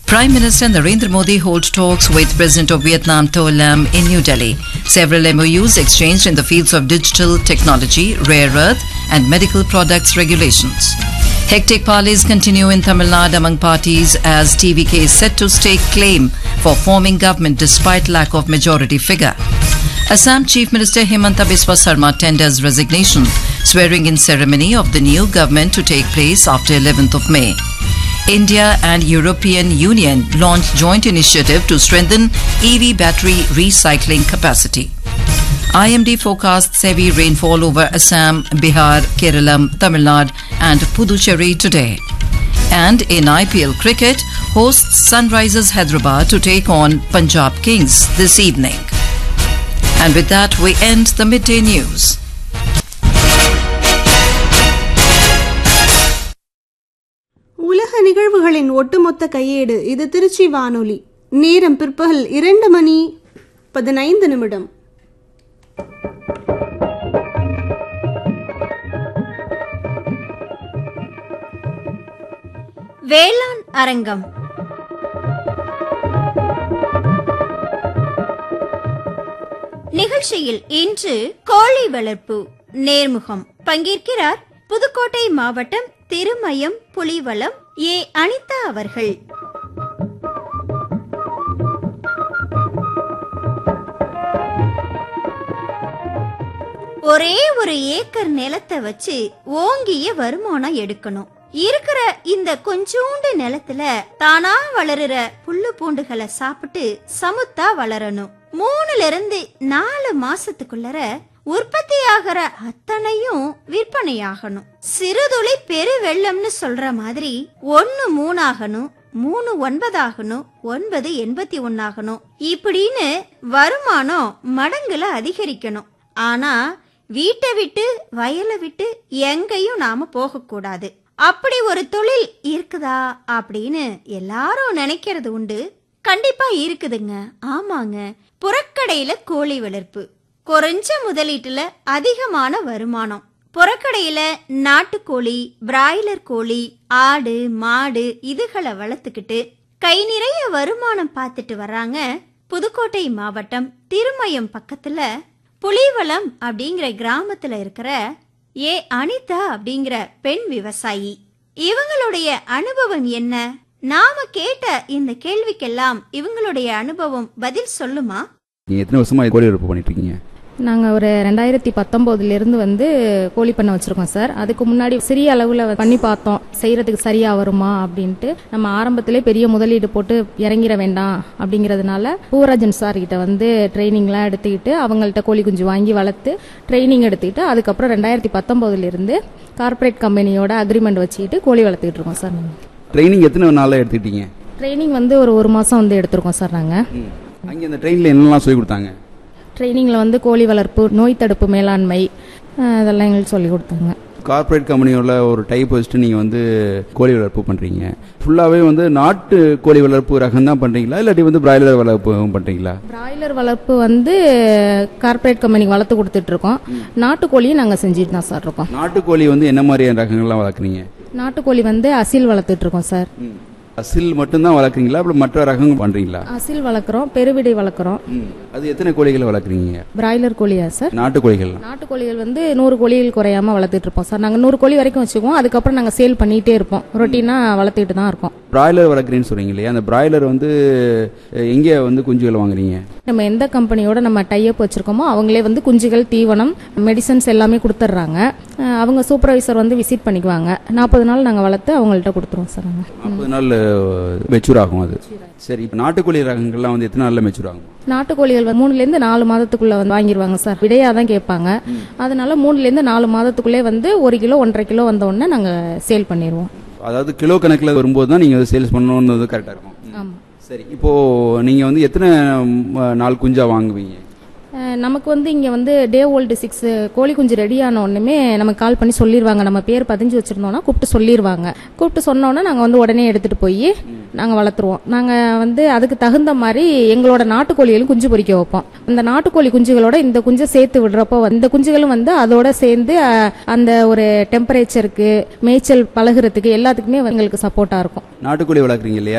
Prime Minister Narendra Modi hold talks with President of Vietnam To Lam in New Delhi. Several MOUs exchanged in the fields of digital technology, rare earth, and medical products regulations. Hectic parleys continue in Tamil Nadu among parties as TVK is set to stake claim for forming government despite lack of majority figure. Assam Chief Minister Himanta Biswa Sarma tenders resignation, swearing in ceremony of the new government to take place after 11th of May. India and European Union launch joint initiative to strengthen EV battery recycling capacity. IMD forecasts heavy rainfall over Assam, Bihar, Kerala, Tamil Nadu and Puducherry today. And in IPL cricket, hosts Sunrisers Hyderabad to take on Punjab Kings this evening. And with that, we end the midday news. உலக நிகழ்வுகளின் ஒட்டுமொத்த கையேடு இது திருச்சி வானொலி நேரம் பிற்பகல் இரண்டு மணி பதினைந்து நிமிடம் வேளாண் அரங்கம் நிகழ்ச்சியில் இன்று கோழி வளர்ப்பு நேர்முகம் பங்கேற்கிறார் புதுக்கோட்டை மாவட்டம் திருமயம் புலிவளம் ஏ அனிதா அவர்கள் ஒரே ஒரு ஏக்கர் நிலத்தை வச்சு ஓங்கிய வருமானம் எடுக்கணும் இருக்கிற இந்த கொஞ்சூண்டு நிலத்துல தானா வளருற புல்லு பூண்டுகளை சாப்பிட்டு சமுத்தா வளரணும் மூணுல இருந்து நாலு மாசத்துக்குள்ளர உற்பத்தி ஆகிற அத்தனையும் விற்பனையாகணும் சிறுதுளி பெரு வெள்ளம்னு சொல்ற மாதிரி ஒன்னு மூணாகணும் மூணு ஒன்பதாகணும் ஒன்பது எண்பத்தி ஒன்னாகணும் இப்படின்னு வருமானம் மடங்குல அதிகரிக்கணும் ஆனா வீட்டை விட்டு வயலை விட்டு எங்கேயும் நாம போகக்கூடாது அப்படி ஒரு தொழில் இருக்குதா அப்படின்னு எல்லாரும் நினைக்கிறது உண்டு கண்டிப்பா இருக்குதுங்க ஆமாங்க புறக்கடையில கோழி வளர்ப்பு குறைஞ்ச முதலீட்டுல அதிகமான வருமானம் புறக்கடையில நாட்டுக்கோழி பிராய்லர் கோழி ஆடு மாடு இதுகளை வளர்த்துக்கிட்டு கை நிறைய வருமானம் பார்த்துட்டு வர்றாங்க புதுக்கோட்டை மாவட்டம் திருமயம் பக்கத்துல புலிவளம் அப்படிங்கிற கிராமத்துல இருக்கிற ஏ அனிதா அப்படிங்கிற பெண் விவசாயி இவங்களுடைய அனுபவம் என்ன நாம கேட்ட இந்த கேள்விக்கெல்லாம் இவங்களுடைய அனுபவம் பதில் சொல்லுமா நீங்கள் எத்தனை வருஷமாக கோழி வளர்ப்பு பண்ணிட்டு இருக்கீங்க நாங்கள் ஒரு ரெண்டாயிரத்தி பத்தொம்போதுலேருந்து வந்து கோழி பண்ணை வச்சுருக்கோம் சார் அதுக்கு முன்னாடி சிறிய அளவில் பண்ணி பார்த்தோம் செய்கிறதுக்கு சரியாக வருமா அப்படின்ட்டு நம்ம ஆரம்பத்திலே பெரிய முதலீடு போட்டு இறங்கிட வேண்டாம் அப்படிங்கிறதுனால பூராஜன் சார் கிட்ட வந்து ட்ரைனிங்லாம் எடுத்துக்கிட்டு அவங்கள்ட்ட கோழி குஞ்சு வாங்கி வளர்த்து ட்ரைனிங் எடுத்துக்கிட்டு அதுக்கப்புறம் ரெண்டாயிரத்தி பத்தொம்போதுலேருந்து கார்ப்பரேட் கம்பெனியோட அக்ரிமெண்ட் வச்சுக்கிட்டு கோழி வளர்த்துக்கிட்டு இருக்கோம் சார் நாங்கள் ட்ரைனிங் எத்தனை நாளில் எடுத்துக்கிட்டீங்க ட்ரைனிங் வந்து ஒரு ஒரு மாதம் வந்து எடுத்திருக்கோம் சார் நாங்கள் அங்கே அந்த ட்ரெயினில் என்னெல்லாம் சொல்லி கொடுத்தாங்க ட்ரைனிங்கில் வந்து கோழி வளர்ப்பு நோய் தடுப்பு மேலாண்மை அஹ், அதெல்லாம் எங்களுக்கு சொல்லி கொடுத்தாங்க கார்ப்பரேட் கம்பெனியோட ஒரு டைப் வச்சுட்டு நீங்கள் வந்து கோழி வளர்ப்பு பண்ணுறீங்க ஃபுல்லாகவே வந்து நாட்டு கோழி வளர்ப்பு ரகம் தான் பண்ணுறீங்களா இல்லாட்டி வந்து பிராய்லர் வளர்ப்பு பண்ணுறீங்களா பிராய்லர் வளர்ப்பு வந்து கார்ப்பரேட் கம்பெனிக்கு வளர்த்து கொடுத்துட்டு இருக்கோம் நாட்டுக்கோழியும் நாங்கள் செஞ்சுட்டு தான் சார் இருக்கோம் நாட்டுக்கோழி வந்து என்ன மாதிரியான ரகங்கள்லாம் வளர்க்குறீங்க நாட்டுக்கோழி வந்து அசில் வளர்த்துட்டு இருக்கோம் சார் அசில் மட்டும்தான் வளர்க்குறீங்களா அப்புறம் மற்ற ரகங்கள் பண்ணுறீங்களா அசில் வளர்க்குறோம் பெருவிடை வளர்க்குறோம் அது எத்தனை கோழிகளை வளர்க்குறீங்க பிராய்லர் கோழியா சார் நாட்டுக்கோழிகள்லாம் நாட்டுக்கோழிகள் வந்து நூறு கோழிகள் குறையாம வளர்த்துட்டு இருப்போம் சார் நாங்கள் நூறு கோழி வரைக்கும் வச்சுக்குவோம் அதுக்கப்புறம் நாங்கள் சேல் பண்ணிட்டே இருப்போம் ரொட்டீனாக வளர்த்துக்கிட்டு தான் இருக்கோம் பிராய்லர் வளர்க்குறேன்னு சொல்றீங்க இல்லையா அந்த பிராய்லர் வந்து அஹ், எங்கே வந்து குஞ்சுகளை வாங்குறீங்க நம்ம எந்த கம்பெனியோட நம்ம டைப் வச்சிருக்கோமோ அவங்களே வந்து குஞ்சுகள் தீவனம் மெடிசன்ஸ் எல்லாமே கொடுத்துட்றாங்க அஹ் அவங்க சூப்பர்வைசர் வந்து விசிட் பண்ணிக்குவாங்க நாற்பது நாள் நாங்கள் வளர்த்து அவங்கள்ட்ட கொடுத்துருவோம் சார் நாங்கள் நாற்பது நாள் மெச்சூர் ஆகும் அது சரி இப்போ நாட்டுக்கோழி ரகங்கள்லாம் வந்து எத்தனை நாளில் மெச்சூர் ஆகும் நாட்டுக்கோழிகள் வந்து மூணுலேருந்து நாலு மாதத்துக்குள்ள வந்து வாங்கிடுவாங்க சார் விடையாக தான் கேட்பாங்க அதனால மூணுலேருந்து நாலு மாதத்துக்குள்ளே வந்து ஒரு கிலோ ஒன்றரை கிலோ வந்த உடனே நாங்கள் சேல் பண்ணிடுவோம் அதாவது கிலோ கணக்கில் வரும்போது தான் நீங்கள் சேல்ஸ் பண்ணணுன்றது கரெக்டாக இருக்கும் ஆமாம் சரி இப்போ நீங்கள் வந்து எத்தனை ம், நாள் குஞ்சா வாங்குவீங்க அஹ் நமக்கு வந்து இங்கே வந்து டே ஓல்டு சிக்ஸ் கோழி குஞ்சு ரெடி ஆன உடனே நமக்கு கால் பண்ணி சொல்லிடுவாங்க நம்ம பேர் பதிஞ்சு வச்சிருந்தோம்னா கூப்பிட்டு சொல்லிடுவாங்க கூப்பிட்டு சொன்னோன்னே நாங்கள் வந்து உடனே எடுத்துகிட்டு போய் நாங்கள் வளர்த்துருவோம் நாங்கள் வந்து அதுக்கு தகுந்த மாதிரி எங்களோட நாட்டுக்கோழிகளும் குஞ்சு பொரிக்க வைப்போம் அந்த நாட்டுக்கோழி குஞ்சுகளோட இந்த குஞ்சை சேர்த்து விடுறப்போ வந்து இந்த குஞ்சுகளும் வந்து அதோட சேர்ந்து அஹ், அந்த ஒரு டெம்பரேச்சருக்கு மேய்ச்சல் பழகுறதுக்கு எல்லாத்துக்குமே எங்களுக்கு சப்போர்ட்டாக இருக்கும் நாட்டுக்கோழி வளர்க்குறீங்க இல்லையா